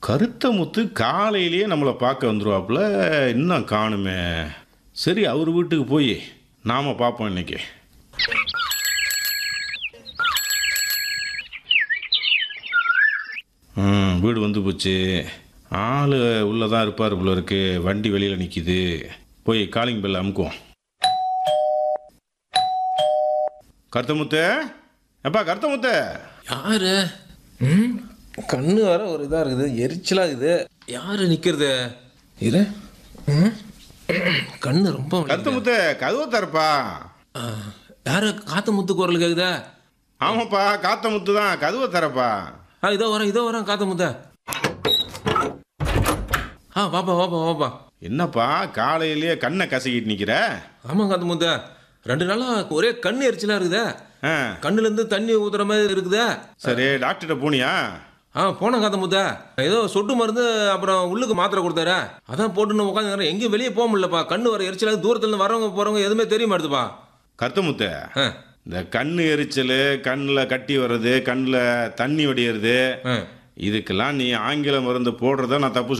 கருத்த முத்து காலையிலேயே நம்மளை பார்க்க வந்துருவாப்புல இன்னும் காணுமே சரி அவர் வீட்டுக்கு போய் நாம பார்ப்போம் இன்னைக்கு ம் வீடு வந்து போச்சு ஆள் உள்ளே தான் இருப்பார் போல இருக்கு வண்டி வெளியில் நிற்கிது போய் காலிங் பெல் அமுக்குவோம் கருத்தமுத்து எப்பா கருத்தமுத்து யாரு ம் கண்ணு வர ஒரு இதாக இருக்குது எரிச்சலாக இருக்குது யாரு நிற்கிறது இரு ம் கண்ணு ரொம்ப வலிக்குது. கருத்தமுத்து கதவை தரப்பா ஆ, யாரு காத்து முத்து குரல் கேக்குதா ஆமாப்பா காத்த முத்து தான் கதவை தரப்பா ஆ இதோ வரேன் இதோ வரேன் காத்து முத்த ஆ வாப்பா வாப்பா வாப்பா என்னப்பா காலையிலேயே கண்ணை கசக்கிட்டு நிற்கிற ஆமாம் காத்து முத்த ரெண்டு நாளா ஒரே கண்ணு எரிச்சலாக இருக்குதே ஆ கண்ணுல இருந்து தண்ணி ஊத்துற மாதிரி இருக்குதே சரி டாக்டர்கிட்ட போனியா ஆ போனேன் காத்த முத்த ஏதோ சொட்டு மருந்து அப்புறம் உள்ளுக்கு மாத்திரை கொடுத்தாரு அதான் போட்டுன்னு உட்காந்து எங்கேயும் வெளியே போக முடியலப்பா கண்ணு வர எரிச்சலாக தூரத்துல இருந்து வரவங்க போறவங்க எதுவுமே தெரிய மாட்டுதுப்பா கருத்தமுத்து ஆ இந்த கண்ணு எரிச்சல் கண்ணில் கட்டி வர்றது கண்ணில் தண்ணி வடியறது ஆ இதுக்கெல்லாம் நீ ஆங்கில மருந்து போடுறத நான் தப்பு